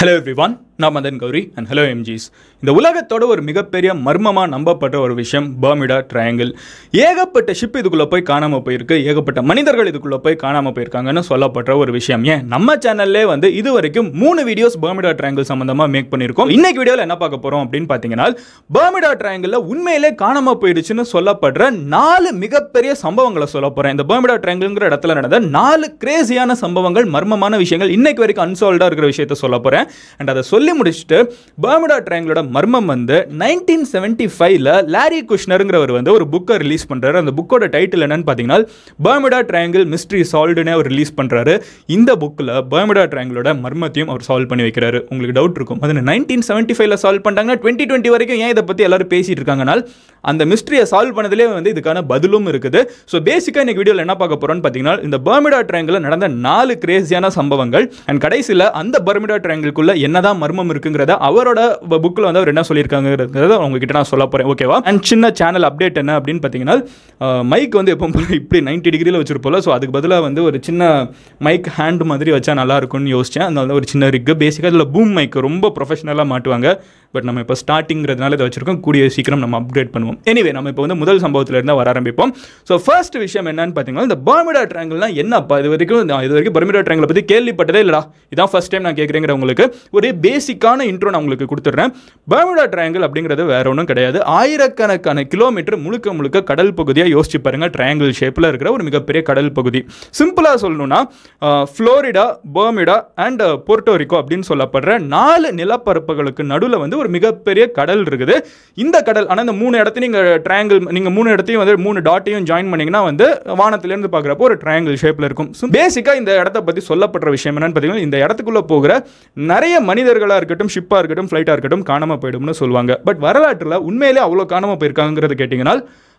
hello everyone நான் Madan Gowri and hello MGs இந்த உலகத்தோட ஒரு மிகப்பெரிய மர்மமாக நம்பப்படுற ஒரு விஷயம் பர்மிடா ட்ரையாங்கிள் ஏகப்பட்ட ஷிப் இதுக்குள்ளே போய் காணாமல் போயிருக்கு ஏகப்பட்ட மனிதர்கள் இதுக்குள்ளே போய் காணாமல் போயிருக்காங்கன்னு சொல்லப்படுற ஒரு விஷயம் ஏன் நம்ம சேனல்லே வந்து இது வரைக்கும் மூணு வீடியோஸ் பர்மிடா ட்ரையாங்கிள் சம்மந்தமாக மேக் பண்ணியிருக்கோம் இன்னைக்கு வீடியோவில் என்ன பார்க்க போகிறோம் அப்படின்னு பார்த்தீங்கன்னா பர்மிடா ட்ரையாங்கிளில் உண்மையிலே காணாமல் போயிடுச்சுன்னு சொல்லப்படுற நாலு மிகப்பெரிய சம்பவங்களை சொல்ல போகிறேன் இந்த பர்மிடா ட்ரையாங்கிள்ங்கிற இடத்துல நடந்த நாலு கிரேசியான சம்பவங்கள் மர்மமான விஷயங்கள் இன்னைக்கு வரைக்கும் அன்சால்வ்டாக இருக்கிற விஷயத்த சொல்ல போகிறேன் அண்ட் அதை சொல்லி முடிச்சுட்டு பர்முடா ட்ரையாங்கிளோட மர்மம் வந்து நைன்டீன் செவன்ட்டி ஃபைவ்ல லாரி குஷ்னருங்கிறவர் வந்து ஒரு புக்கை ரிலீஸ் பண்ணுறாரு அந்த புக்கோட டைட்டில் என்னன்னு பார்த்தீங்கன்னா பர்முடா ட்ரையாங்கிள் மிஸ்ட்ரி சால்வ்டுனே அவர் ரிலீஸ் பண்ணுறாரு இந்த புக்கில் பர்முடா ட்ரையாங்கிளோட மர்மத்தையும் அவர் சால்வ் பண்ணி வைக்கிறாரு உங்களுக்கு டவுட் இருக்கும் அது நைன்டீன் செவன்ட்டி ஃபைவ்ல சால்வ் பண்ணிட்டாங்கன்னா டுவெண்ட்டி டுவெண்ட்டி வரைக்கும் ஏன் இதை பற்றி எல்லாரும் பேசிட்டு இருக்காங்கனால் அந்த மிஸ்ட்ரியை சால்வ் பண்ணதுலேயே வந்து இதுக்கான பதிலும் இருக்குது ஸோ பேசிக்காக இன்னைக்கு வீடியோவில் என்ன பார்க்க போகிறோம்னு பார்த்தீங்கன்னா இந்த பர்மிடா ட்ரையாங்கிள் நடந்த நாலு கிரேசியான சம்பவங்கள் அண்ட் கடைசியில் அந்த பர்மிடா ட்ரையாங்கிள்குள்ள என்னதான் மர்மம் இருக்குங்கிறத அவரோட புக்கில் வந்து அவர் என்ன சொல்லியிருக்காங்கிறத உங்ககிட்ட நான் சொல்ல போகிறேன் ஓகேவா அண்ட் சின்ன சேனல் அப்டேட் என்ன அப்படின்னு பார்த்தீங்கன்னா மைக் வந்து எப்போ போல இப்படி நைன்டி டிகிரியில் வச்சிருப்போம்ல ஸோ அதுக்கு பதிலாக வந்து ஒரு சின்ன மைக் ஹேண்ட் மாதிரி வச்சா நல்லா இருக்கும்னு யோசிச்சேன் அதனால ஒரு சின்ன ரிக்கு பேசிக்காக அதில் பூம் மைக் ரொம்ப ப்ரொஃபஷனலாக மாட்டுவாங்க பட் நம்ம இப்போ ஸ்டார்டிங்கிறதுனால இதை வச்சிருக்கோம் கூடிய சீக்கிரம் நம்ம அப்கிரேட் பண்ணுவோம் எனிவே நம்ம இப்போ வந்து முதல் சம்பவத்தில் இருந்தால் வர ஆரம்பிப்போம் ஸோ ஃபர்ஸ்ட் விஷயம் என்னன்னு பார்த்தீங்கன்னா இந்த பர்மிடா ட்ரையாங்கிள்னா என்னப்பா இது வரைக்கும் நான் இது வரைக்கும் பர்மிடா ட்ரையாங்கிளை பற்றி கேள்விப்பட்டதே இல்லடா இதான் ஃபர்ஸ்ட் டைம் நான் கேட்குறேங்கிற உங்களுக்கு ஒரு பேசிக்கான இன்ட்ரோ நான் உங்களுக்கு கொடுத்துட்றேன் பர்மிடா ட்ரையாங்கிள் அப்படிங்கிறது வேற ஒன்றும் கிடையாது ஆயிரக்கணக்கான கிலோமீட்டர் முழுக்க முழுக்க கடல் பகுதியாக யோசிச்சு பாருங்க ட்ரையாங்கிள் ஷேப்பில் இருக்கிற ஒரு மிகப்பெரிய கடல் பகுதி சிம்பிளாக சொல்லணும்னா ஃப்ளோரிடா பர்மிடா அண்ட் போர்ட்டோரிக்கோ அப்படின்னு சொல்லப்படுற நாலு நிலப்பரப்புகளுக்கு நடுவில் வந்து ஒரு மிகப்பெரிய கடல் இருக்குது இந்த கடல் ஆனால் இந்த மூணு இடத்தையும் நீங்கள் ட்ரையாங்கிள் நீங்கள் மூணு இடத்தையும் வந்து மூணு டாட்டையும் ஜாயின் பண்ணீங்கன்னா வந்து வானத்திலேருந்து பார்க்குறப்போ ஒரு ட்ரையாங்கிள் ஷேப்பில் இருக்கும் பேசிக்காக இந்த இடத்த பற்றி சொல்லப்படுற விஷயம் என்னன்னு பார்த்தீங்கன்னா இந்த இடத்துக்குள்ளே போகிற நிறைய மனிதர்களாக இருக்கட்டும் ஷிப்பாக இருக்கட்டும் ஃப்ளைட்டாக இருக்கட்டும் காணாமல் போயிடும்னு சொல்லுவாங்க பட் வரலாற்றில் உண்மையிலே அவ்வளோ காணாமல் போயிருக்காங்கிறது கேட்டிங்கன்னா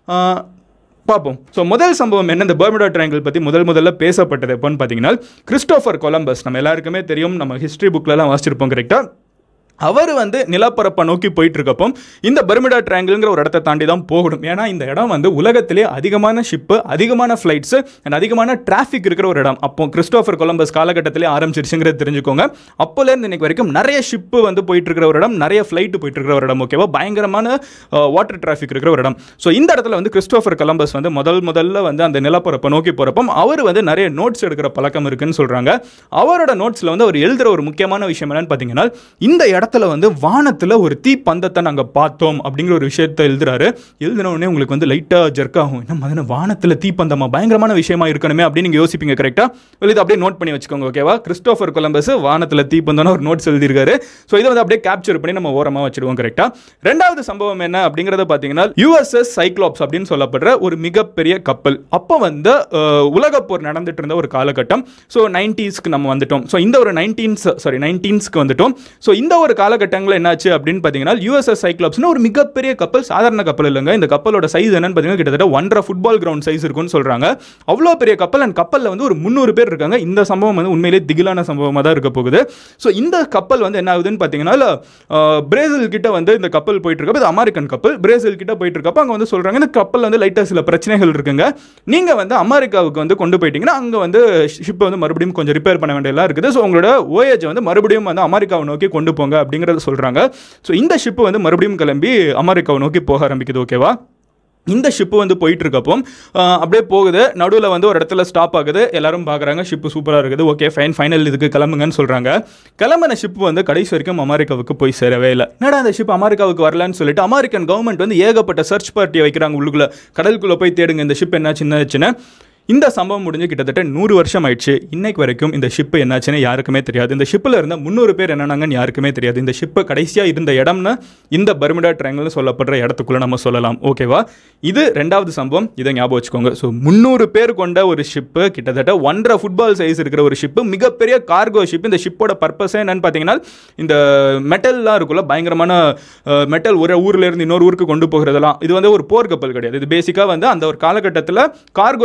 பார்ப்போம் ஸோ முதல் சம்பவம் என்ன இந்த பர்மிடா ட்ரையாங்கிள் பற்றி முதல் முதல்ல பேசப்பட்டது எப்போன்னு பார்த்தீங்கன்னா கிறிஸ்டோஃபர் கொலம்பஸ் நம்ம எல்லாருக்குமே தெரியும் நம்ம ஹிஸ்ட்ரி புக்லலாம் வாசிச்சிருப்போம் கரெக்டாக அவர் வந்து நிலப்பரப்பை நோக்கி போயிட்டு இருக்கப்போ இந்த பர்மிடா ட்ரையாங்கிள்ங்கிற ஒரு இடத்த தாண்டி தான் போகணும் ஏன்னா இந்த இடம் வந்து உலகத்திலே அதிகமான ஷிப்பு அதிகமான ஃப்ளைட்ஸு அண்ட் அதிகமான டிராஃபிக் இருக்கிற ஒரு இடம் அப்போ கிறிஸ்டோஃபர் கொலம்பஸ் காலகட்டத்திலே ஆரம்பிச்சிருச்சுங்கிறது தெரிஞ்சுக்கோங்க அப்போலேருந்து இன்னைக்கு வரைக்கும் நிறைய ஷிப்பு வந்து போயிட்டு இருக்கிற ஒரு இடம் நிறைய ஃப்ளைட்டு போயிட்டு இருக்கிற ஒரு இடம் ஓகேவா பயங்கரமான வாட்டர் டிராஃபிக் இருக்கிற ஒரு இடம் ஸோ இந்த இடத்துல வந்து கிறிஸ்டோஃபர் கொலம்பஸ் வந்து முதல் முதல்ல வந்து அந்த நிலப்பரப்பை நோக்கி போகிறப்போ அவர் வந்து நிறைய நோட்ஸ் எடுக்கிற பழக்கம் இருக்குன்னு சொல்கிறாங்க அவரோட நோட்ஸில் வந்து அவர் எழுதுகிற ஒரு முக்கியமான விஷயம் என்னன்னு பார்த்தீங்கன்னா இந்த இடத்துல வந்து வானத்தில் ஒரு தீ பந்தத்தை நாங்கள் பார்த்தோம் அப்படிங்கிற ஒரு விஷயத்தை எழுதுறாரு எழுதின உடனே உங்களுக்கு வந்து லைட்டாக ஜெர்க் ஆகும் என்ன மாதிரி வானத்தில் தீப்பந்தமா பயங்கரமான விஷயமா இருக்கணுமே அப்படின்னு நீங்கள் யோசிப்பீங்க கரெக்டாக இது அப்படியே நோட் பண்ணி வச்சுக்கோங்க ஓகேவா கிறிஸ்டோஃபர் கொலம்பஸ் வானத்தில் தீப்பந்தம்னு ஒரு நோட்ஸ் எழுதியிருக்காரு ஸோ இதை வந்து அப்படியே கேப்சர் பண்ணி நம்ம ஓரமாக வச்சிடுவோம் கரெக்டாக ரெண்டாவது சம்பவம் என்ன அப்படிங்கிறத பார்த்தீங்கன்னா யூஎஸ்எஸ் சைக்ளோப்ஸ் அப்படின்னு சொல்லப்படுற ஒரு மிகப்பெரிய கப்பல் அப்போ வந்து அஹ், உலகப் போர் நடந்துட்டு இருந்த ஒரு காலகட்டம் ஸோ நைன்டீஸ்க்கு நம்ம வந்துட்டோம் ஸோ இந்த ஒரு நைன்டீன்ஸ் சாரி நைன்டீன்ஸ்க்கு வந்துட்டோம் ஸோ இந்த ஒரு காலகட்டங்களில் என்னாச்சு அப்படின்னு பார்த்தீங்கன்னா யூஎஸ்எஸ் சைக்ளோப்ஸ்னு ஒரு மிகப்பெரிய கப்பல் சாதாரண கப்பல் இல்லைங்க இந்த கப்பலோட சைஸ் என்னன்னு பார்த்தீங்கன்னா கிட்டத்தட்ட ஒன்றரை ஃபுட்பால் கிரவுண்ட் சைஸ் இருக்கும்னு சொல்கிறாங்க அவ்வளோ பெரிய கப்பல் அண்ட் கப்பலில் வந்து ஒரு முந்நூறு பேர் இருக்காங்க இந்த சம்பவம் வந்து உண்மையிலே திகிலான சம்பவமாக தான் இருக்க போகுது ஸோ இந்த கப்பல் வந்து என்ன ஆகுதுன்னு பார்த்தீங்கன்னா அஹ், பிரேசில் கிட்ட வந்து இந்த கப்பல் போயிட்டு இருக்கப்ப இது அமெரிக்கன் கப்பல் பிரேசில் கிட்ட போயிட்டு இருக்கப்ப அங்கே வந்து சொல்கிறாங்க இந்த கப்பல் வந்து லைட்டாக சில பிரச்சனைகள் இருக்குங்க நீங்கள் வந்து அமெரிக்காவுக்கு வந்து கொண்டு போயிட்டீங்கன்னா அங்கே வந்து ஷிப்பை வந்து மறுபடியும் கொஞ்சம் ரிப்பேர் பண்ண வேண்டியதெல்லாம் இருக்குது ஸோ உங்களோட ஓஏஜ் வந்து மறுபடியும் வந்து அமெரிக்காவை நோக்கி கொண்டு போங்க அப்படிங்கிறத சொல்கிறாங்க ஸோ இந்த ஷிப்பு வந்து மறுபடியும் கிளம்பி அமெரிக்காவை நோக்கி போக ஆரம்பிக்குது ஓகேவா இந்த ஷிப்பு வந்து போயிட்டு இருக்கப்போ ஆஹ், அப்படியே போகுது நடுவில் வந்து ஒரு இடத்துல ஸ்டாப் ஆகுது எல்லாரும் பார்க்குறாங்க ஷிப்பு சூப்பராக இருக்குது ஓகே ஃபைன் ஃபைனல் இதுக்கு கிளம்புங்கன்னு சொல்கிறாங்க கிளம்பின ஷிப் வந்து கடைசி வரைக்கும் அமெரிக்காவுக்கு போய் சேரவே இல்லை என்னடா அந்த ஷிப் அமெரிக்காவுக்கு வரலன்னு சொல்லிட்டு அமெரிக்கன் கவர்மெண்ட் வந்து ஏகப்பட்ட சர்ச் பார்ட்டியை வைக்கிறாங்க உள்ளுக்குள்ள கடலுக்குள்ளே போய் தேடுங்க இந்த ஷிப் என்ன சின்னச்சுன்னு இந்த சம்பவம் முடிஞ்சு கிட்டத்தட்ட நூறு வருஷம் ஆயிடுச்சு இன்னைக்கு வரைக்கும் இந்த ஷிப்பு என்னாச்சுன்னு யாருக்குமே தெரியாது இந்த ஷிப்பில் இருந்த முந்நூறு பேர் என்னன்னாங்கன்னு யாருக்குமே தெரியாது இந்த ஷிப்பு கடைசியாக இருந்த இடம்னு இந்த பர்மிடா ட்ரையாங்கிள்னு சொல்லப்படுற இடத்துக்குள்ள நம்ம சொல்லலாம் ஓகேவா இது ரெண்டாவது சம்பவம் இதை ஞாபகம் வச்சுக்கோங்க ஸோ முந்நூறு பேர் கொண்ட ஒரு ஷிப்பு கிட்டத்தட்ட ஒன்றரை ஃபுட்பால் சைஸ் இருக்கிற ஒரு ஷிப்பு மிகப்பெரிய கார்கோ ஷிப் இந்த ஷிப்போட பர்பஸே என்னன்னு பார்த்தீங்கன்னா இந்த மெட்டல்லாம் இருக்குல்ல பயங்கரமான மெட்டல் ஒரு ஊர்ல இருந்து இன்னொரு ஊருக்கு கொண்டு போகிறதெல்லாம் இது வந்து ஒரு போர் கப்பல் கிடையாது இது பேசிக்காக வந்து அந்த ஒரு காலகட்டத்தில் கார்கோ ஷிப்பாக இருந்த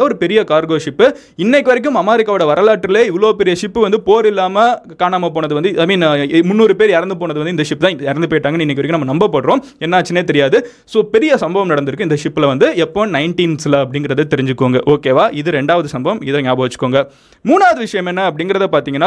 ஒரு பெரிய கார்கோ ஷிப்பு இன்னைக்கு வரைக்கும் அமெரிக்காவோட வரலாற்றிலே இவ்வளோ பெரிய ஷிப்பு வந்து போர் இல்லாமல் காணாமல் போனது வந்து ஐ மீன் முந்நூறு பேர் இறந்து போனது வந்து இந்த ஷிப் தான் இறந்து போயிட்டாங்கன்னு இன்னைக்கு வரைக்கும் நம்ம நம்பப்படுறோம் என்னாச்சுன்னே தெரியாது ஸோ பெரிய சம்பவம் நடந்திருக்கு இந்த ஷிப்பில் வந்து எப்போ நைன்டீன்ஸில் அப்படிங்கிறத தெரிஞ்சுக்கோங்க ஓகேவா இது ரெண்டாவது சம்பவம் இதை ஞாபகம் வச்சுக்கோங்க மூணாவது விஷயம் என்ன அப்படிங்கிறத பார்த்தீங்கன்னா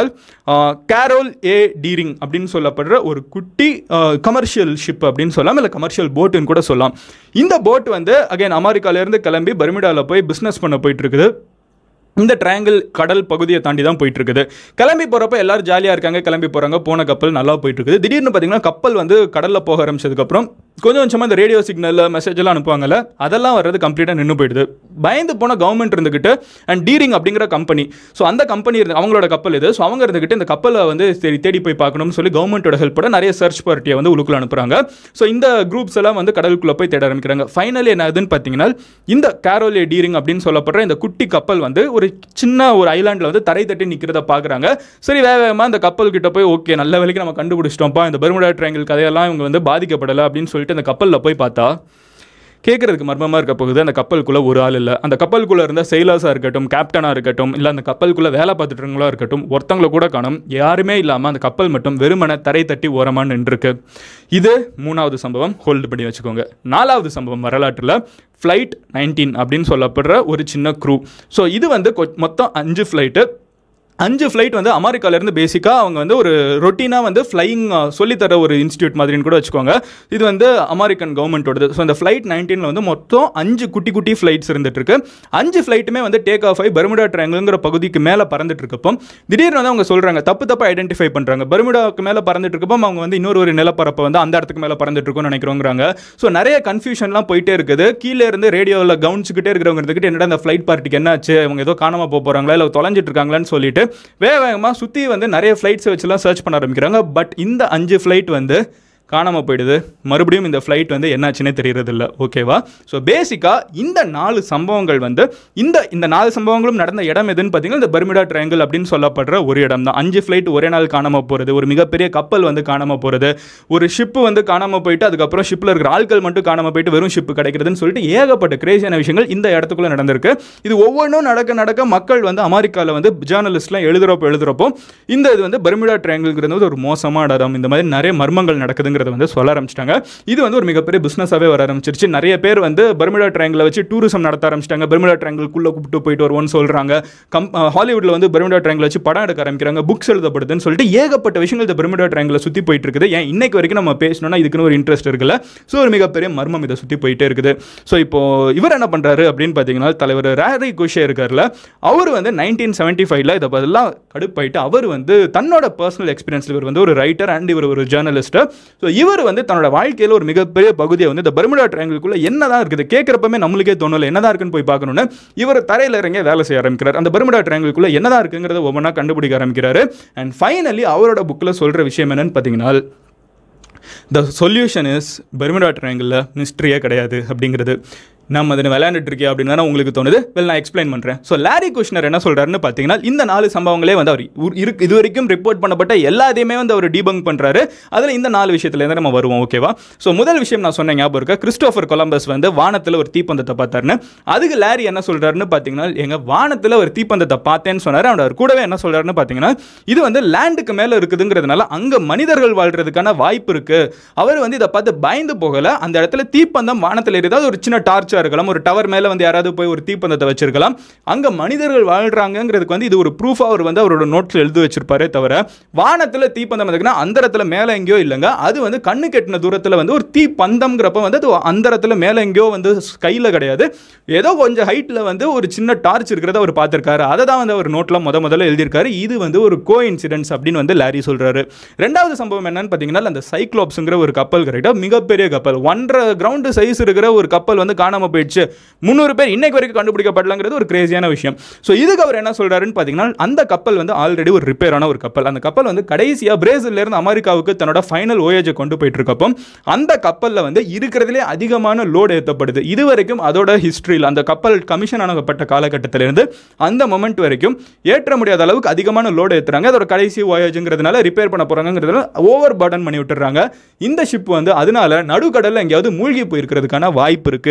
கேரோல் ஏ டீரிங் அப்படின்னு சொல்லப்படுற ஒரு குட்டி கமர்ஷியல் ஷிப் அப்படின்னு சொல்லலாம் இல்லை கமர்ஷியல் போட்டுன்னு கூட சொல்லலாம் இந்த போட் வந்து அகைன் அமெரிக்காலேருந்து கிளம்பி பர்மிடாவில் போய் பிஸ்னஸ் பண்ண போயிட்டு இருக்குது இந்த ட்ரையாங்கிள் கடல் பகுதியை தாண்டி தான் போயிட்டு இருக்குது கிளம்பி போகிறப்ப எல்லாரும் ஜாலியாக இருக்காங்க கிளம்பி போகிறாங்க போன கப்பல் நல்லா போயிட்டு இருக்குது திடீர்னு பார்த்தீங்கன்னா கப்பல் வந்து கடலில் போக ஆரம்பிச்சதுக்கப்புறம் கொஞ்சம் கொஞ்சமாக இந்த ரேடியோ சிக்னல் மெசேஜ் எல்லாம் அனுப்புவாங்கல்ல அதெல்லாம் வர்றது கம்ப்ளீட்டாக நின்று போயிடுது பயந்து போன கவர்மெண்ட் இருந்துக்கிட்டு அண்ட் டீரிங் அப்படிங்கிற கம்பெனி ஸோ அந்த கம்பெனி இருந்து அவங்களோட கப்பல் இது ஸோ அவங்க இருந்துக்கிட்டு இந்த கப்பலை வந்து சரி தேடி போய் பார்க்கணும்னு சொல்லி கவர்மெண்ட்டோட ஹெல்ப்போட நிறைய சர்ச் பார்ட்டியை வந்து உள்ளுக்குள்ள அனுப்புறாங்க ஸோ இந்த குரூப்ஸ் எல்லாம் வந்து கடலுக்குள்ளே போய் தேட ஆரம்பிக்கிறாங்க ஃபைனலி என்ன ஆகுதுன்னு பார்த்தீங்கன்னா இந்த கேரோலே டீரிங் அப்படின்னு சொல்லப்படுற இந்த குட்டி கப்பல் வந்து ஒரு சின்ன ஒரு ஐலாண்டில் வந்து தரை தட்டி நிற்கிறத பார்க்குறாங்க சரி வேக வேகமாக இந்த கப்பல் கிட்ட போய் ஓகே நல்ல வேலைக்கு நம்ம கண்டுபிடிச்சிட்டோம்ப்பா இந்த பெர்முடா ட்ரையாங்கிள் கதையெல்லாம் இவங்க வந்து பாதிக்கப்படலை அப்படின்னு சொல்லிட்டு அந்த கப்பலில் போய் பார்த்தா கேட்குறதுக்கு மர்மமாக இருக்க போகுது அந்த கப்பலுக்குள்ளே ஒரு ஆள் இல்லை அந்த கப்பலுக்குள்ளே இருந்த செயலர்ஸாக இருக்கட்டும் கேப்டனாக இருக்கட்டும் இல்லை அந்த கப்பலுக்குள்ளே வேலை பார்த்துட்டுங்களா இருக்கட்டும் ஒருத்தவங்கள கூட காணும் யாருமே இல்லாமல் அந்த கப்பல் மட்டும் வெறுமனை தரை தட்டி ஓரமாக நின்றுருக்கு இது மூணாவது சம்பவம் ஹோல்டு பண்ணி வச்சுக்கோங்க நாலாவது சம்பவம் வரலாற்றில் ஃப்ளைட் நைன்டீன் அப்படின்னு சொல்லப்படுற ஒரு சின்ன க்ரூ ஸோ இது வந்து கொ- மொத்தம் அஞ்சு ஃப்ளைட்டு அஞ்சு ஃப்ளைட் வந்து அமெரிக்காலேருந்து பேசிக்காக அவங்க வந்து ஒரு ரொட்டீனாக வந்து ஃப்ளையிங் சொல்லித்தர ஒரு இன்ஸ்டியூட் மாதிரின்னு கூட வச்சுக்கோங்க இது வந்து அமெரிக்கன் கவர்மெண்ட்டோடது ஸோ இந்த ஃப்ளைட் நைன்டீனில் வந்து மொத்தம் அஞ்சு குட்டி குட்டி ஃப்ளைட்ஸ் இருந்துட்டு இருக்கு அஞ்சு ஃப்ளைட்டுமே வந்து டேக் ஆஃப் ஆகி பர்முடா ட்ரையாங்கிள்ங்கிற பகுதிக்கு மேலே பறந்துட்டு இருக்கப்போ திடீர்னு வந்து அவங்க சொல்கிறாங்க தப்பு தப்பாக ஐடென்டிஃபை பண்ணுறாங்க பர்முடாவுக்கு மேலே பறந்துட்டு இருக்கப்போ அவங்க வந்து இன்னொரு ஒரு நிலப்பரப்பை வந்து அந்த இடத்துக்கு மேலே பறந்துட்டு இருக்கோம்னு நினைக்கிறோங்கிறாங்க ஸோ நிறைய கன்ஃபியூஷன்லாம் போயிட்டே இருக்குது கீழே இருந்து ரேடியோவில் கவனிச்சுக்கிட்டே இருக்கிறவங்க இருந்துக்கிட்டு என்னடா இந்த ஃப்ளைட் பார்ட்டிக்கு என்னாச்சு அவங்க ஏதோ காணாமல் போக போகிறாங்களா இல்லை தொலைஞ்சிட்டு இருக்காங்களான்னு சொல்லிட்டு வேக வேகமாக சுற்றி வந்து நிறைய ஃப்ளைட்ஸை வச்சுலாம் சர்ச் பண்ண ஆரம்பிக்கிறாங்க பட் இந்த அஞ்சு ஃப்ளைட் வந்து காணாமல் போயிடுது மறுபடியும் இந்த ஃப்ளைட் வந்து என்னாச்சுன்னே தெரியறதில்ல ஓகேவா ஸோ பேசிக்காக இந்த நாலு சம்பவங்கள் வந்து இந்த இந்த நாலு சம்பவங்களும் நடந்த இடம் எதுன்னு பார்த்தீங்கன்னா இந்த பர்மிடா ட்ரையாங்கிள் அப்படின்னு சொல்லப்படுற ஒரு இடம் தான் அஞ்சு ஃப்ளைட் ஒரே நாள் காணாமல் போகிறது ஒரு மிகப்பெரிய கப்பல் வந்து காணாமல் போகிறது ஒரு ஷிப்பு வந்து காணாமல் போயிட்டு அதுக்கப்புறம் ஷிப்பில் இருக்கிற ஆட்கள் மட்டும் காணாமல் போயிட்டு வெறும் ஷிப்பு கிடைக்கிறதுன்னு சொல்லிட்டு ஏகப்பட்ட கிரேசியான விஷயங்கள் இந்த இடத்துக்குள்ள நடந்திருக்கு இது ஒவ்வொன்றும் நடக்க நடக்க மக்கள் வந்து அமெரிக்காவில் வந்து ஜேர்னலிஸ்ட்லாம் எழுதுறப்போ எழுதுறப்போ இந்த இது வந்து பர்மிடா ட்ரையாங்கிள்ங்கிறது வந்து ஒரு மோசமான இடம் இந்த மாதிரி நிறைய மர்மங்கள் நடக்குதுங்கிறத வந்து சொல்ல ஆரம்பிச்சிட்டாங்க இது வந்து ஒரு மிகப்பெரிய பிஸ்னஸாகவே வர ஆரம்பிச்சிருச்சு நிறைய பேர் வந்து பர்மிடா ட்ரையாங்கிளை வச்சு டூரிசம் நடத்த ஆரம்பிச்சிட்டாங்க பர்மிடா ட்ரையாங்கிள்குள்ளே கூப்பிட்டு போயிட்டு வருவோம்னு சொல்கிறாங்க கம் ஹாலிவுட்டில் வந்து பர்மிடா ட்ரையாங்கிள் வச்சு படம் எடுக்க ஆரம்பிக்கிறாங்க புக்ஸ் எழுதப்படுதுன்னு சொல்லிட்டு ஏகப்பட்ட விஷயங்கள் இந்த பர்மிடா ட்ரையாங்கிளை சுற்றி போயிட்டு இருக்குது ஏன் இன்னைக்கு வரைக்கும் நம்ம பேசணும்னா இதுக்குன்னு ஒரு இன்ட்ரெஸ்ட் இருக்குல்ல ஸோ ஒரு மிகப்பெரிய மர்மம் இதை சுற்றி போயிட்டே இருக்குது ஸோ இப்போ இவர் என்ன பண்ணுறாரு அப்படின்னு பார்த்தீங்கன்னா தலைவர் ரேரி குஷே இருக்கார்ல அவர் வந்து நைன்டீன் செவன்ட்டி ஃபைவ்ல இதை பதிலாக கடுப்பாயிட்டு அவர் வந்து தன்னோட பர்சனல் எக்ஸ்பீரியன்ஸ் இவர் வந்து ஒரு ரைட்டர் அண்ட் இவர் ஒரு ஜேர்னலிஸ்ட் ஸோ இவர் வந்து தன்னோட வாழ்க்கையில் ஒரு மிகப்பெரிய பகுதியை வந்து இந்த பர்முடா ட்ரையாங்கிள்குள்ள என்னதான் இருக்குது கேட்குறப்பமே நம்மளுக்கே தோணல என்னதான் இருக்குன்னு போய் பார்க்கணும்னு இவர் தரையில் இறங்கி வேலை செய்ய ஆரம்பிக்கிறார் அந்த பர்முடா ட்ரையாங்கிள்குள்ள என்னதான் இருக்குங்கிறத ஒவ்வொன்றா கண்டுபிடிக்க ஆரம்பிக்கிறாரு அண்ட் ஃபைனலி அவரோட புக்கில் சொல்கிற விஷயம் என்னன்னு பார்த்தீங்கன்னா த சொல்யூஷன் இஸ் பெர்முடா ட்ரையாங்கிளில் மிஸ்ட்ரியே கிடையாது அப்படிங்கிறது நம்ம அதில் விளையாண்டுட்டு இருக்கே அப்படின்னு தானே உங்களுக்கு தோணுது வெல் நான் எக்ஸ்பிளைன் பண்ணுறேன் ஸோ லாரி குஷ்னர் என்ன சொல்கிறாருன்னு பார்த்தீங்கன்னா இந்த நாலு சம்பவங்களே வந்து அவர் உர்- இருக்கு இது வரைக்கும் ரிப்போர்ட் பண்ணப்பட்ட எல்லாத்தையுமே வந்து அவர் டீபங்க் பண்ணுறாரு அதில் இந்த நாலு விஷயத்துலேருந்து நம்ம வருவோம் ஓகேவா ஸோ முதல் விஷயம் நான் சொன்ன ஞாபகம் இருக்கா கிறிஸ்டோஃபர் கொலம்பஸ் வந்து வானத்தில் ஒரு தீப்பந்தத்தை பார்த்தாருன்னு அதுக்கு லாரி என்ன சொல்கிறாருன்னு பார்த்தீங்கன்னா எங்கள் வானத்தில் ஒரு தீப்பந்தத்தை பார்த்தேன்னு சொன்னார் அவர் கூடவே என்ன சொல்கிறாருன்னு பார்த்தீங்கன்னா இது வந்து லேண்டுக்கு மேலே இருக்குதுங்கிறதுனால அங்கே மனிதர்கள் வாழ்றதுக்கான வாய்ப்பு இருக்கு அவர் வந்து இதை பார்த்து பயந்து போகல அந்த இடத்துல தீப்பந்தம் வானத்தில் ஏதாவது ஒரு சின்ன டார்ச்சா இருக்கலாம் ஒரு டவர் மேல வந்து யாராவது போய் ஒரு தீப்பந்தத்தை வச்சிருக்கலாம் அங்க மனிதர்கள் வாழ்றாங்கிறதுக்கு வந்து இது ஒரு ப்ரூஃப் அவர் வந்து அவரோட நோட்ஸ்ல எழுதி வச்சிருப்பாரே தவிர வானத்துல தீப்பந்தம் இருக்குன்னா அந்த இடத்துல மேல எங்கேயோ இல்லைங்க அது வந்து கண்ணு கெட்டின தூரத்துல வந்து ஒரு தீப்பந்தம்ங்கிறப்ப வந்து அது அந்த இடத்துல மேல எங்கேயோ வந்து கையில கிடையாது ஏதோ கொஞ்சம் ஹைட்ல வந்து ஒரு சின்ன டார்ச் இருக்கிறத அவர் பார்த்திருக்காரு அதை தான் வந்து அவர் நோட்ல முத முதல்ல எழுதியிருக்காரு இது வந்து ஒரு கோ இன்சிடென்ட்ஸ் அப்படின்னு வந்து லாரி சொல்றாரு ரெண்டாவது சம்பவம் என்னன்னு பார்த்தீங்கன்னா அந்த சைக்ளோப்ஸுங்கிற ஒரு கப்பல் கரெக்டாக மிகப்பெரிய கப்பல் ஒன்றரை கிரவுண்டு சைஸ் இருக்கிற ஒரு கப்பல் வந்து காணாம போயிடுச்சு முந்நூறு பேர் இன்னைக்கு வரைக்கும் கண்டுபிடிக்கப்படலங்கிறது ஒரு கிரேசியான விஷயம் ஸோ இதுக்கு அவர் என்ன சொல்றாருன்னு பார்த்தீங்கன்னா அந்த கப்பல் வந்து ஆல்ரெடி ஒரு ரிப்பேர் ஆன ஒரு கப்பல் அந்த கப்பல் வந்து கடைசியாக பிரேசில்ல இருந்து அமெரிக்காவுக்கு தன்னோட ஃபைனல் ஓயேஜை கொண்டு போயிட்டு இருக்கப்போ அந்த கப்பலில் வந்து இருக்கிறதுலே அதிகமான லோடு ஏற்றப்படுது இது வரைக்கும் அதோட ஹிஸ்ட்ரியில் அந்த கப்பல் கமிஷன் ஆனப்பட்ட காலகட்டத்திலிருந்து அந்த மொமெண்ட் வரைக்கும் ஏற்ற முடியாத அளவுக்கு அதிகமான லோடு ஏற்றுறாங்க அதோட கடைசி ஓயேஜுங்கிறதுனால ரிப்பேர் பண்ண போகிறாங்கிறதுனால ஓவர் பர்டன் பண்ணி விட்டுறாங்க இந்த ஷிப் வந்து அதனால நடுக்கடலில் எங்கேயாவது மூழ்கி போயிருக்கிறதுக்கான வாய்ப்பு இருக்குது அப்படிங்கிறத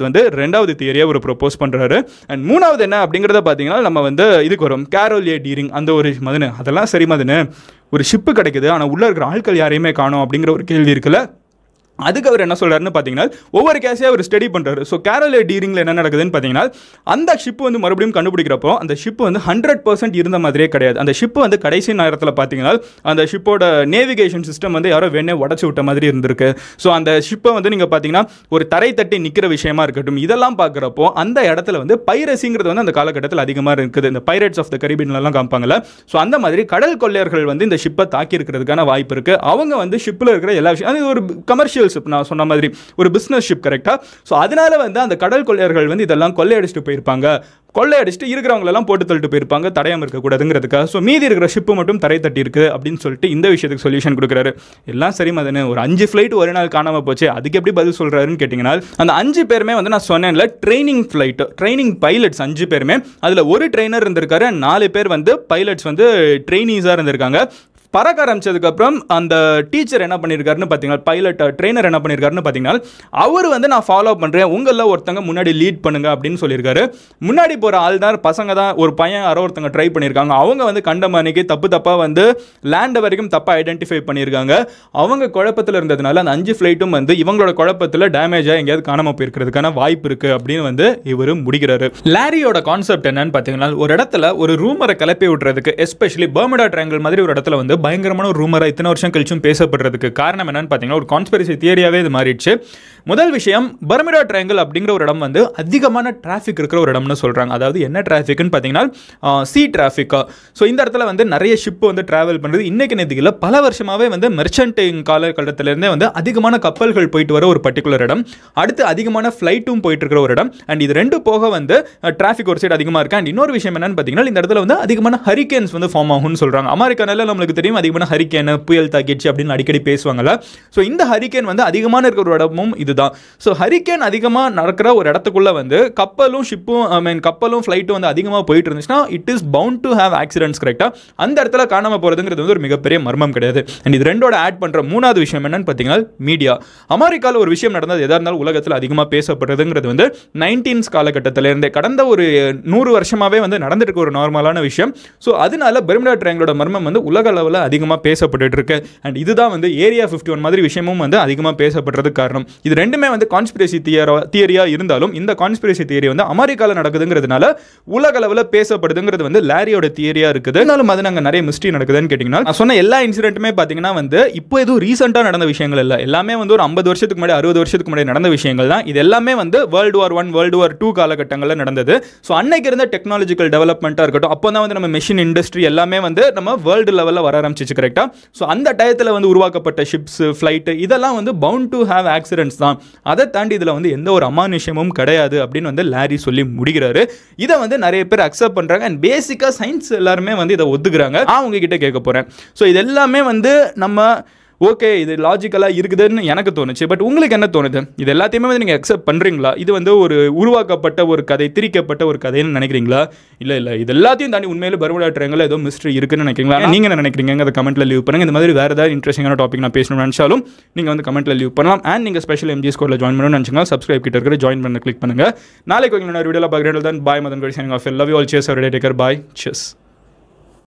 அப்படிங்கிறது வந்து ரெண்டாவது தியரியை ஒரு ப்ரொப்போஸ் பண்ணுறாரு அண்ட் மூணாவது என்ன அப்படிங்கிறத பார்த்தீங்கன்னா நம்ம வந்து இதுக்கு வரும் கேரோலியே டீரிங் அந்த ஒரு மதுனு அதெல்லாம் சரி மதுனு ஒரு ஷிப்பு கிடைக்குது ஆனால் உள்ளே இருக்கிற ஆட்கள் யாரையுமே காணோம் அப்படிங்கிற ஒரு கேள்வி இருக்குல்ல அதுக்கு அவர் என்ன சொல்றாருன்னு பார்த்தீங்கன்னா ஒவ்வொரு கேஸையும் அவர் ஸ்டடி பண்ணுறாரு ஸோ கேரள டீரிங்கில் என்ன நடக்குதுன்னு பார்த்தீங்கன்னா அந்த ஷிப் வந்து மறுபடியும் கண்டுபிடிக்கிறப்போ அந்த ஷிப் வந்து ஹண்ட்ரட் பர்சன்ட் இருந்த மாதிரியே கிடையாது அந்த ஷிப் வந்து கடைசி நேரத்தில் பார்த்தீங்கன்னா அந்த ஷிப்போட நேவிகேஷன் சிஸ்டம் வந்து யாரோ வேணே உடச்சி விட்ட மாதிரி இருந்திருக்கு ஸோ அந்த ஷிப்பை வந்து நீங்கள் பார்த்தீங்கன்னா ஒரு தரை தட்டி நிற்கிற விஷயமா இருக்கட்டும் இதெல்லாம் பார்க்குறப்போ அந்த இடத்துல வந்து பைரசிங்கிறது வந்து அந்த காலகட்டத்தில் அதிகமாக இருக்குது இந்த பைரட்ஸ் ஆஃப் த கரிபின்லாம் காமிப்பாங்கல்ல ஸோ அந்த மாதிரி கடல் கொள்ளையர்கள் வந்து இந்த ஷிப்பை தாக்கி இருக்கிறதுக்கான வாய்ப்பு இருக்குது அவங்க வந்து ஷிப்பில் இருக்கிற எல்லா விஷயம் அது ஒரு கமர்ஷியல் ஷிப் நான் சொன்ன மாதிரி ஒரு பிஸ்னஸ் ஷிப் கரெக்டாக ஸோ அதனால வந்து அந்த கடல் கொள்ளையர்கள் வந்து இதெல்லாம் கொள்ளையடிச்சிட்டு போயிருப்பாங்க கொள்ளையடிச்சிட்டு இருக்கிறவங்களெல்லாம் போட்டு தள்ளிட்டு போயிருப்பாங்க தடையாம இருக்கக்கூடாதுங்கிறதுக்காக ஸோ மீதி இருக்கிற ஷிப்பு மட்டும் தரை தட்டி இருக்கு அப்படின்னு சொல்லிட்டு இந்த விஷயத்துக்கு சொல்யூஷன் கொடுக்குறாரு எல்லாம் சரி மதனு ஒரு அஞ்சு ஃப்ளைட் ஒரு நாள் காணாமல் போச்சு அதுக்கு எப்படி பதில் சொல்கிறாருன்னு கேட்டிங்கன்னா அந்த அஞ்சு பேருமே வந்து நான் சொன்னேன்ல ட்ரைனிங் ஃப்ளைட் ட்ரைனிங் பைலட்ஸ் அஞ்சு பேருமே அதில் ஒரு ட்ரெயினர் இருந்திருக்காரு நாலு பேர் வந்து பைலட்ஸ் வந்து ட்ரெயினிஸாக இருந்திருக்காங்க பறக்க ஆரம்பிச்சதுக்கப்புறம் அந்த டீச்சர் என்ன பண்ணியிருக்காருன்னு பார்த்தீங்கன்னா பைலட் ட்ரெயினர் என்ன பண்ணியிருக்காருன்னு பார்த்தீங்கன்னா அவர் வந்து நான் ஃபாலோ பண்ணுறேன் உங்களில் ஒருத்தங்க முன்னாடி லீட் பண்ணுங்க அப்படின்னு சொல்லியிருக்காரு முன்னாடி போகிற ஆள் தான் பசங்க தான் ஒரு பையன் யாரோ ஒருத்தங்க ட்ரை பண்ணியிருக்காங்க அவங்க வந்து கண்டமானிக்கு தப்பு தப்பாக வந்து லேண்ட் வரைக்கும் தப்பாக ஐடென்டிஃபை பண்ணியிருக்காங்க அவங்க குழப்பத்தில் இருந்ததுனால அந்த அஞ்சு ஃப்ளைட்டும் வந்து இவங்களோட குழப்பத்தில் டேமேஜாக எங்கேயாவது காணாமல் போயிருக்கிறதுக்கான வாய்ப்பு இருக்குது அப்படின்னு வந்து இவர் முடிக்கிறாரு லாரியோட கான்செப்ட் என்னன்னு பார்த்தீங்கன்னா ஒரு இடத்துல ஒரு ரூமரை கிளப்பி விட்றதுக்கு எஸ்பெஷலி பர்முடா ட்ரையாங்கிள் மாதிரி ஒரு இடத்துல வந்து பயங்கரமான ஒரு ரூமரை இத்தனை வருஷம் கழிச்சும் பேசப்படுறதுக்கு காரணம் என்னன்னு பார்த்தீங்கன்னா ஒரு கான்ஸ்பிரசி தியரியாவே இது மாறிடுச்சு முதல் விஷயம் பர்முடா ட்ரையாங்கிள் அப்படிங்கிற ஒரு இடம் வந்து அதிகமான டிராஃபிக் இருக்கிற ஒரு இடம்னு சொல்கிறாங்க அதாவது என்ன டிராஃபிக்னு பார்த்தீங்கன்னா சி டிராஃபிக்கா ஸோ இந்த இடத்துல வந்து நிறைய ஷிப் வந்து டிராவல் பண்ணுறது இன்னைக்கு நேற்றுக்கில் பல வருஷமாகவே வந்து மெர்ச்சன்டிங் காலகட்டத்திலேருந்தே வந்து அதிகமான கப்பல்கள் போயிட்டு வர ஒரு பர்டிகுலர் இடம் அடுத்து அதிகமான ஃப்ளைட்டும் போயிட்டு இருக்கிற ஒரு இடம் அண்ட் இது ரெண்டு போக வந்து டிராஃபிக் ஒரு சைடு அதிகமாக இருக்கு அண்ட் இன்னொரு விஷயம் என்னன்னு பார்த்தீங்கன்னா இந்த இடத்துல வந்து அதிகமான ஹரிகேன்ஸ் வந்து ஃபார்ம் ஆகும்னு சொல்கிறாங்க அமெரிக்கானால நம்மளுக்கு தெரியும் அதிகமான ஹரிகேன் புயல் தாக்கிடுச்சு அப்படின்னு அடிக்கடி பேசுவாங்கல்ல ஸோ இந்த ஹரிகேன் வந்து அதிகமான இருக்கிற ஒரு இடமும் இதுதான் ஸோ ஹரிகேன் அதிகமாக நடக்கிற ஒரு இடத்துக்குள்ள வந்து கப்பலும் ஷிப்பும் ஐ மீன் கப்பலும் ஃப்ளைட்டும் வந்து அதிகமாக போயிட்டு இருந்துச்சுன்னா it is bound to have accidents கரெக்டாக அந்த இடத்துல காணாமல் போகிறதுங்கிறது வந்து ஒரு மிகப்பெரிய மர்மம் கிடையாது அண்ட் இது ரெண்டோட ஆட் பண்ணுற மூணாவது விஷயம் என்னன்னு பார்த்தீங்கன்னா மீடியா அமெரிக்காவில் ஒரு விஷயம் நடந்தது எதாக இருந்தாலும் உலகத்தில் அதிகமாக பேசப்படுறதுங்கிறது வந்து நைன்டீன்ஸ் காலகட்டத்திலேருந்தே கடந்த ஒரு நூறு வருஷமாகவே வந்து நடந்துட்டு இருக்க ஒரு நார்மலான விஷயம் ஸோ அதனால பெர்முடா ட்ரையாங்கிளோட மர்மம் வந்து உலக அளவில் அதிகமாக பேசப்பட்டுட்டு இருக்கு அண்ட் இதுதான் வந்து ஏரியா ஃபிஃப்டி ஒன் மாதிரி விஷயமும் வந்து அதிகமாக பேசப்படுறதுக்கு காரணம் இது ரெண்டுமே வந்து கான்ஸ்பிரசி தியரா தியரியாக இருந்தாலும் இந்த கான்ஸ்பிரசி தியரி வந்து அமெரிக்காவில் நடக்குதுங்கிறதுனால உலக அளவில் பேசப்படுதுங்கிறது வந்து லாரியோட தியரியாக இருக்குது இருந்தாலும் அது நாங்கள் நிறைய மிஸ்ட்ரி நடக்குதுன்னு கேட்டிங்கன்னா நான் சொன்ன எல்லா இன்சிடென்ட்டுமே பார்த்தீங்கன்னா வந்து இப்போ எதுவும் ரீசெண்டாக நடந்த விஷயங்கள் இல்லை எல்லாமே வந்து ஒரு ஐம்பது வருஷத்துக்கு முன்னாடி அறுபது வருஷத்துக்கு முன்னாடி நடந்த விஷயங்கள் தான் இது எல்லாமே வந்து world war one world war two காலகட்டங்களில் நடந்தது ஸோ அன்னைக்கு இருந்த டெக்னாலஜிக்கல் டெவலப்மெண்ட்டாக இருக்கட்டும் அப்போ தான் வந்து நம்ம மெஷின் இண்டஸ்ட்ரி எல்லாமே வந்து நம்ம வேர்ல்டு லெவலில் வர ஆரம்பிச்சிச்சு கரெக்டாக ஸோ அந்த டயத்தில் வந்து உருவாக்கப்பட்ட ஷிப்ஸ் ஃப்ளைட்டு இதெல்லாம் வந்து பவுண்ட் டு ஹேவ் ஆக்சிடென்ட்ஸ் தான் அதை தாண்டி இதில் வந்து எந்த ஒரு அமானுஷ்யமும் கிடையாது அப்படின்னு வந்து லாரி சொல்லி முடிக்கிறாரு இதை வந்து நிறைய பேர் அக்செப்ட் பண்ணுறாங்க அண்ட் பேசிக்காக சயின்ஸ் எல்லாருமே வந்து இதை ஒத்துக்கிறாங்க நான் உங்ககிட்ட கேட்க போகிறேன் ஸோ இது எல்லாமே வந்து நம்ம ஓகே இது லாஜிக்கலாக இருக்குதுன்னு எனக்கு தோணுச்சு பட் உங்களுக்கு என்ன தோணுது இது எல்லாத்தையுமே வந்து நீங்கள் அக்செப்ட் பண்ணுறீங்களா இது வந்து ஒரு உருவாக்கப்பட்ட ஒரு கதை திரிக்கப்பட்ட ஒரு கதைன்னு நினைக்கிறீங்களா இல்லை இல்லை இது எல்லாத்தையும் தாண்டி உண்மையில பருவடா ட்ரையாங்கில் ஏதோ மிஸ்ட்ரி இருக்குன்னு நினைக்கிறீங்களா நீங்கள் என்ன நினைக்கிறீங்க அதை கமெண்ட்டில் லீவ் பண்ணுங்கள் இந்த மாதிரி வேறு ஏதாவது இன்ட்ரெஸ்டிங்கான டாபிக் நான் பேசணும்னு நினச்சாலும் நீங்கள் வந்து கமெண்ட்டில் லீவ் பண்ணலாம் அண்ட் நீங்கள் ஸ்பெஷல் எம்ஜி ஸ்கோரில் ஜாயின் பண்ணணும்னு நினச்சிங்க சப்ஸ்கிரைப் கிட்ட இருக்கிற ஜாயின் பண்ண கிளிக் பண்ணுங்கள் நாளைக்கு உங்களோட வீடியோவில் பார்க்குறது தான் பாய் மதன் கடி signing off love you all சேஸ் அவர் டேக்கர் பாய் செஸ்